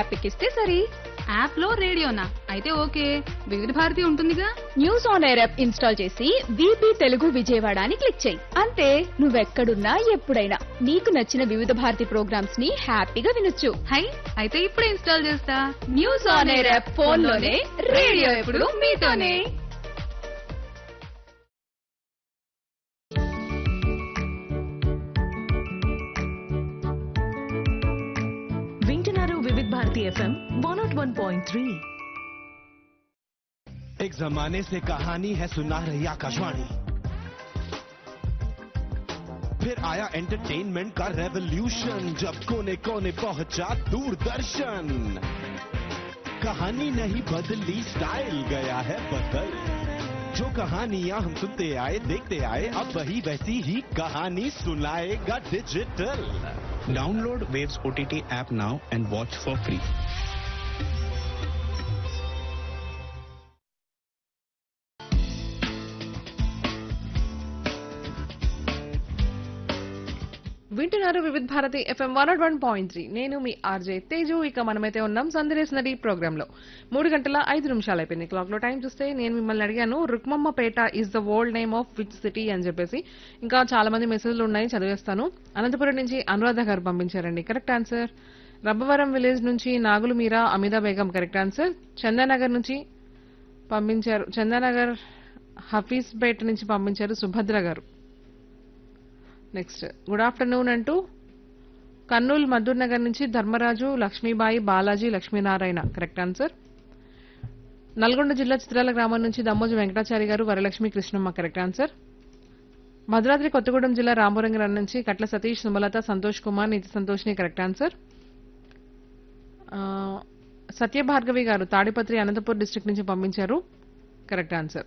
App ఎక్కిస్తే సరి app లో రేడియోనా అయితే ఓకే వివిధ భారతి ఉంటుందిగా news on air app install చేసి వీపీ తెలుగు విజయవాడ అని క్లిక్ చేయి అంతే నువ్వెక్కడున్నా ఎప్పుడైనా నీకు నచ్చిన వివిధ భారతి ప్రోగ్రామ్స్ ని హ్యాపీగా వినొచ్చు హై అయితే ఇప్పుడే ఇన్స్టాల్ చేస్తా news on air app phone లోనే రేడియో ఎప్పుడు మీతోనే వింటున్నారు Vividh Bharati FM one naught one point three एक जमाने से कहानी है सुना रही आकाशवाणी फिर आया एंटरटेनमेंट का रेवोल्यूशन जब कोने कोने पहुंचा दूरदर्शन कहानी नहीं बदली स्टाइल गया है बदल जो कहानियां हम सुनते आए देखते आए अब वही वैसी ही कहानी सुनाएगा digital Download Waves OTT app now and watch for free. వింటున్నారు Vividh Bharati FM one one point three నేను మీ ఆర్జే తేజు ఇక మనమైతే ఉన్నాం సందేశ్ నది ప్రోగ్రామ్ లో మూడు గంటల ఐదు నిమిషాలు అయిపోయింది క్లాక్ లో టైం చూస్తే నేను మిమ్మల్ని అడిగాను Rukmammapeta is the old name of which city అని చెప్పేసి ఇంకా చాలా మంది మెసేజ్లు ఉన్నాయి చదివేస్తాను అనంతపురం నుంచి అనురాధ గారు పంపించారండి కరెక్ట్ ఆన్సర్ రబ్బవరం విలేజ్ నుంచి నాగులు మీరా అమితా బేగం కరెక్ట్ ఆన్సర్ చందానగర్ నుంచి పంపించారు చందానగర్ హఫీజ్పేట నుంచి పంపించారు సుభద్ర గారు నెక్స్ట్ గుడ్ ఆఫ్టర్నూన్ అంటూ కర్నూలు మధుర్ నగర్ నుంచి ధర్మరాజు లక్ష్మీబాయి బాలాజీ లక్ష్మీనారాయణ కరెక్ట్ ఆన్సర్ నల్గొండ జిల్లా చిత్రాల గ్రామం నుంచి దమ్మోజు వెంకటాచారి గారు వరలక్ష్మి కృష్ణమ్మ కరెక్ట్ ఆన్సర్ భద్రాద్రి కొత్తగూడెం జిల్లా రాంపురంగం నుంచి కట్ల సతీష్ సుమలత సంతోష్ కుమార్ నితి సంతోష్ని కరెక్ట్ ఆన్సర్ ఆ, సత్యభార్గవి గారు తాడిపత్రి అనంతపూర్ డిస్ట్రిక్ట్ నుంచి పంపించారు కరెక్ట్ ఆన్సర్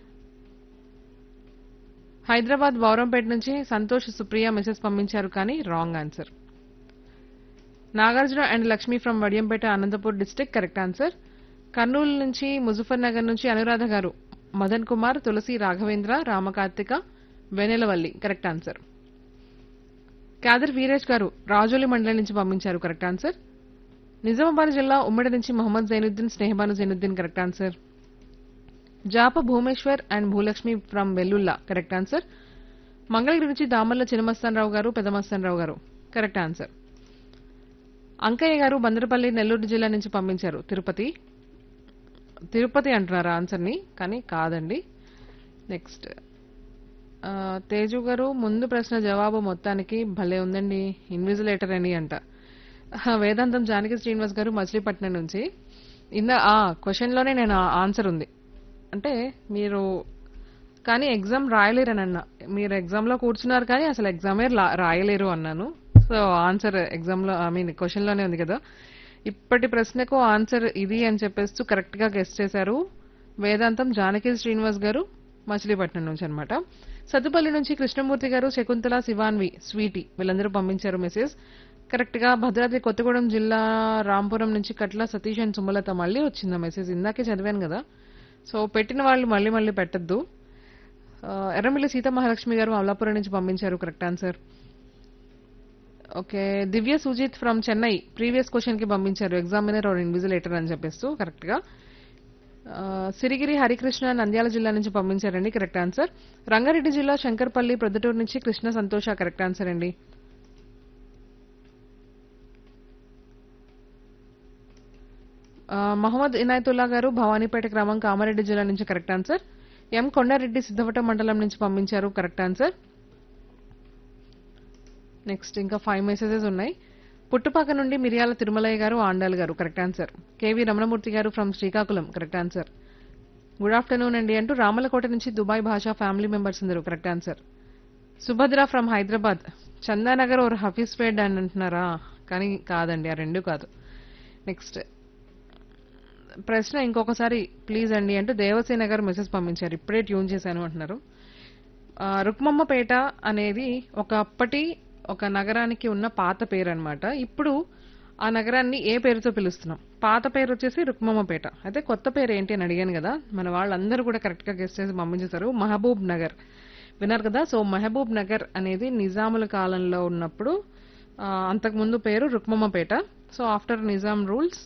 హైదరాబాద్ బౌరంపేట నుంచి సంతోష్ సుప్రియ మెసేజ్ పంపించారు కానీ wrong answer Nagarjuna and Lakshmi from Vadiyampeta Anantapur district correct answer Kurnool నుంచి ముజఫర్ నగర్ నుంచి అనురాధ గారు మదన్ కుమార్ తులసి రాఘవేంద్ర రామకార్తిక వెనెలవల్లి కరెక్ట్ ఆన్సర్ కాదర్ వీరేష్ గారు రాజోలి మండలం నుంచి పంపించారు కరెక్ట్ ఆన్సర్ నిజామాబాద్ జిల్లా ఉమ్మడి నుంచి Mohammed Zainuddin Snehabanu Zainuddin correct answer Japa Bhumeshwar and Bhulakshmi from Vellulla correct answer Mangalagiri నుంచి దామల్ల చిన్నమస్తానరావు గారు పెదమస్తానరావు గారు కరెక్ట్ ఆన్సర్ అంకయ్య గారు బందరపల్లి నెల్లూరు జిల్లా నుంచి పంపించారు తిరుపతి తిరుపతి అంటున్నారు ఆన్సర్ని కానీ కాదండి నెక్స్ట్ ఆ, తేజు గారు ముందు ప్రశ్న జవాబు మొత్తానికి భలే ఉందండి ఇన్విజిలేటర్ అని అంట ఆ, వేదాంతం జానకి శ్రీనివాస్ గారు మచిలీపట్నం నుంచి ఇంద ఆ క్వశ్చన్ లోనే నేను ఆన్సర్ ఉంది అంటే మీరు కానీ ఎగ్జామ్ రాయలేరని అన్న మీరు ఎగ్జామ్ లో కూర్చున్నారు కానీ అసలు ఎగ్జామే లా- రాయలేరు అన్నాను సో ఆన్సర్ ఎగ్జామ్ లో ఐ మీన్ క్వశ్చన్ లోనే ఉంది కదా ఇప్పటి ప్రశ్నకు ఆన్సర్ ఇది అని చెప్పేస్తూ కరెక్ట్ గా గెస్ట్ చేశారు వేదాంతం జానకి శ్రీనివాస్ గారు మచిలీపట్నం నుంచి అన్నమాట సత్తుపల్లి నుంచి కృష్ణమూర్తి గారు శకుంతల శివాన్వి స్వీటీ వీళ్ళందరూ పంపించారు మెసేజ్ కరెక్ట్ గా భద్రాద్రి కొత్తగూడెం జిల్లా రాంపురం నుంచి కట్ల సతీష్ అండ్ సుమలత మళ్ళీ వచ్చింది ఆ మెసేజ్ ఇందాకే చదివాను కదా సో పెట్టిన వాళ్ళు మళ్ళీ మళ్ళీ పెట్టద్దు ఆ, ఎర్రమిల్లి సీతమహాలక్ష్మి గారు అమలాపురం నుంచి పంపించారు correct answer okay Divya Sujith from Chennai previous question కి పంపించారు ఎగ్జామినర్ ఆర్ ఇన్విజిలేటర్ అని చెప్పేస్తూ కరెక్ట్ గా ఆ, సిరిగిరి హరికృష్ణ నంద్యాల జిల్లా నుంచి పంపించారండి కరెక్ట్ ఆన్సర్ రంగారెడ్డి జిల్లా శంకర్పల్లి ప్రొద్దుటూరు నుంచి కృష్ణ సంతోష కరెక్ట్ ఆన్సర్ అండి ఆ, మహమ్మద్ ఇనాయతుల్లా గారు భవానీపేట గ్రామం కామారెడ్డి జిల్లా నుంచి correct answer M Kondareddy Siddhavata మండలం నుంచి పంపించారు కరెక్ట్ ఆన్సర్ నెక్స్ట్ ఇంకా ఫైవ్ మెసేజెస్ ఉన్నాయి పుట్టుపాక నుండి మిరియాల తిరుమలయ్య గారు ఆండాల్ గారు కరెక్ట్ ఆన్సర్ కేవీ రమణమూర్తి గారు from Srikakulam correct answer good afternoon అండి అంటూ రామలకోట నుంచి దుబాయ్ భాషా ఫ్యామిలీ మెంబర్స్ అందరూ correct answer Subhadra from Hyderabad Chandanagar or Hafeezpet అని అంటున్నారా కానీ కాదండి ఆ రెండు కాదు నెక్స్ట్ ప్రశ్న ఇంకొకసారి ప్లీజ్ అండి అంటూ దేవసేన గారు మెసేజ్ పంపించారు ఇప్పుడే ట్యూన్ చేశాను అంటున్నారు ఆ, రుక్మమ్మపేట అనేది ఒకప్పటి ఒక నగరానికి ఉన్న పాత పేరు అన్నమాట ఇప్పుడు ఆ నగరాన్ని ఏ పేరుతో పిలుస్తున్నాం పాత పేరు వచ్చేసి రుక్మమ్మపేట అయితే కొత్త పేరు ఏంటి అని అడిగాను కదా మన వాళ్ళందరూ కూడా కరెక్ట్ గా గెస్ట్ చేసి పంపించేశారు మహబూబ్ నగర్ విన్నారు కదా సో మహబూబ్ నగర్ అనేది నిజాముల కాలంలో ఉన్నప్పుడు ఆ, అంతకుముందు పేరు Rukmammapeta so after Nizam rules